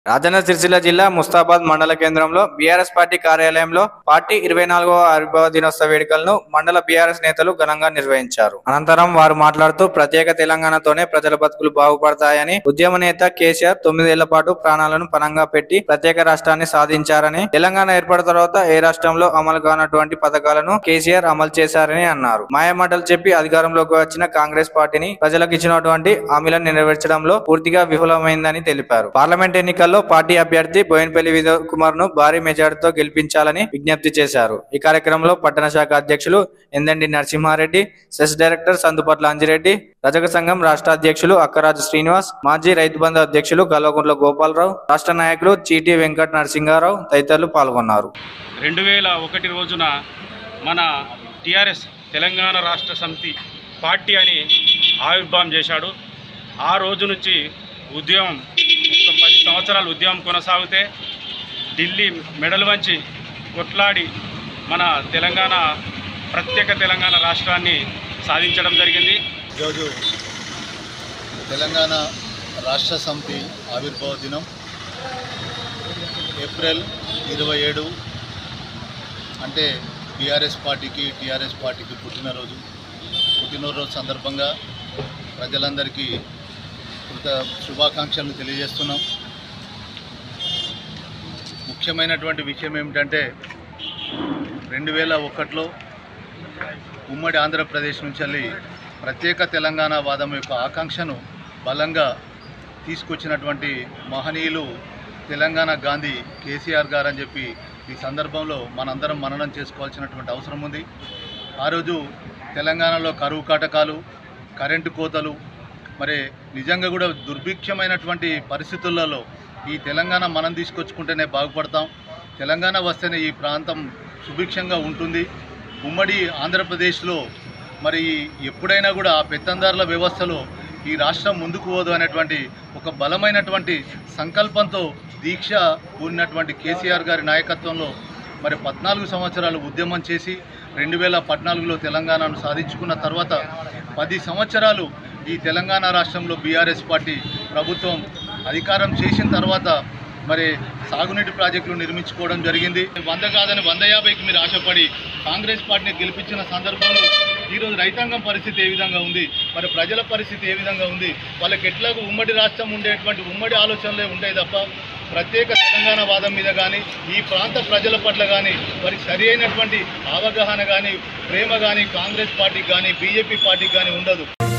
రాజన్న సిరిసిల్ల జిల్లా ముస్తాబాద్ మండల కేంద్రంలో బీఆర్ఎస్ పార్టీ కార్యాలయంలో పార్టీ ఇరవై నాలుగవ ఆవిర్భావ దినోత్సవ వేడుకలను మండల బీఆర్ఎస్ నేతలు ఘనంగా నిర్వహించారు అనంతరం వారు మాట్లాడుతూ ప్రత్యేక తెలంగాణతోనే ప్రజల బతుకులు బాగుపడతాయని ఉద్యమ నేత కేసీఆర్ తొమ్మిదేళ్ల పాటు ప్రాణాలను పణంగా పెట్టి ప్రత్యేక రాష్ట్రాన్ని సాధించారని తెలంగాణ ఏర్పడిన తర్వాత ఏ రాష్ట్రంలో అమలు కానటువంటి పథకాలను కేసీఆర్ అమలు చేశారని అన్నారు మాయమాటలు చెప్పి అధికారంలోకి వచ్చిన కాంగ్రెస్ పార్టీని ప్రజలకు ఇచ్చినటువంటి హామీలను నెరవేర్చడంలో పూర్తిగా విఫలమైందని తెలిపారు పార్లమెంట్ ఎన్నికల్లో పార్టీ అభ్యర్థి బోయినపల్లి విజయ్ కుమార్ ను భారీ మెజార్టీతో గెలిపించాలని విజ్ఞప్తి చేశారు ఈ కార్యక్రమంలో పట్టణ శాఖ అధ్యక్షులు ఎందండి నరసింహారెడ్డి సెస్ డైరెక్టర్ సందుపట్ల అంజిరెడ్డి రజక సంఘం రాష్ట్ర అధ్యక్షులు అక్కరాజు శ్రీనివాస్ మాజీ రైతు బంధు అధ్యక్షులు కల్వకుంట్ల గోపాలరావు రాష్ట్ర నాయకులు చీటి వెంకట నరసింహారావు తదితరులు పాల్గొన్నారు రెండు వేల ఒకటి రోజున మన టిఆర్ఎస్ తెలంగాణ రాష్ట్ర సమితి పార్టీ అని ఆవిర్భావం చేశాడు ఆ రోజు నుంచి ఉద్యమం ఒక పది సంవత్సరాలు ఉద్యమం కొనసాగితే ఢిల్లీ మెడలు వంచి కొట్లాడి మన తెలంగాణ ప్రత్యేక తెలంగాణ రాష్ట్రాన్ని సాధించడం జరిగింది ఈరోజు తెలంగాణ రాష్ట్ర సమితి ఆవిర్భావ దినం ఏప్రిల్ ఇరవై ఏడు అంటే బీఆర్ఎస్ పార్టీకి టీఆర్ఎస్ పార్టీకి పుట్టినరోజు పుట్టినరోజు సందర్భంగా ప్రజలందరికీ కృత శుభాకాంక్షలు తెలియజేస్తున్నాం ముఖ్యమైనటువంటి విషయం ఏమిటంటే రెండు వేల ఒకటిలో ఉమ్మడి ఆంధ్రప్రదేశ్ నుంచి వెళ్ళి ప్రత్యేక తెలంగాణ వాదం యొక్క ఆకాంక్షను బలంగా తీసుకొచ్చినటువంటి మహనీయులు తెలంగాణ గాంధీ కేసీఆర్ గారు అని చెప్పి ఈ సందర్భంలో మనందరం మననం చేసుకోవాల్సినటువంటి అవసరం ఉంది ఆ రోజు తెలంగాణలో కరువు కాటకాలు కరెంటు కోతలు మరి నిజంగా కూడా దుర్భిక్షమైనటువంటి పరిస్థితులలో ఈ తెలంగాణ మనం తీసుకొచ్చుకుంటేనే బాగుపడతాం తెలంగాణ వస్తేనే ఈ ప్రాంతం సుభిక్షంగా ఉంటుంది ఉమ్మడి ఆంధ్రప్రదేశ్లో మరి ఎప్పుడైనా కూడా ఆ పెత్తందారుల వ్యవస్థలో ఈ రాష్ట్రం ముందుకు పోదు అనేటువంటి ఒక బలమైనటువంటి సంకల్పంతో దీక్ష కూడినటువంటి కేసీఆర్ గారి నాయకత్వంలో మరి పద్నాలుగు సంవత్సరాలు ఉద్యమం చేసి రెండు వేల పద్నాలుగులో తెలంగాణను సాధించుకున్న తర్వాత పది సంవత్సరాలు ఈ తెలంగాణ రాష్ట్రంలో బీఆర్ఎస్ పార్టీ ప్రభుత్వం అధికారం చేసిన తర్వాత మరి సాగునీటి ప్రాజెక్టులు నిర్మించుకోవడం జరిగింది వంద కాదని వంద యాభైకి మీరు ఆశపడి కాంగ్రెస్ పార్టీని గెలిపించిన సందర్భంలో ఈరోజు రైతాంగం పరిస్థితి ఏ విధంగా ఉంది మరి ప్రజల పరిస్థితి ఏ విధంగా ఉంది వాళ్ళకి ఎట్లాగో ఉమ్మడి రాష్ట్రం ఉండేటువంటి ఉమ్మడి ఆలోచనలే ఉంటాయి తప్ప ప్రత్యేక తెలంగాణ వాదం మీద కానీ ఈ ప్రాంత ప్రజల పట్ల కానీ వారికి సరి అయినటువంటి అవగాహన కానీ ప్రేమ కానీ కాంగ్రెస్ పార్టీకి కానీ బీజేపీ పార్టీకి కానీ ఉండదు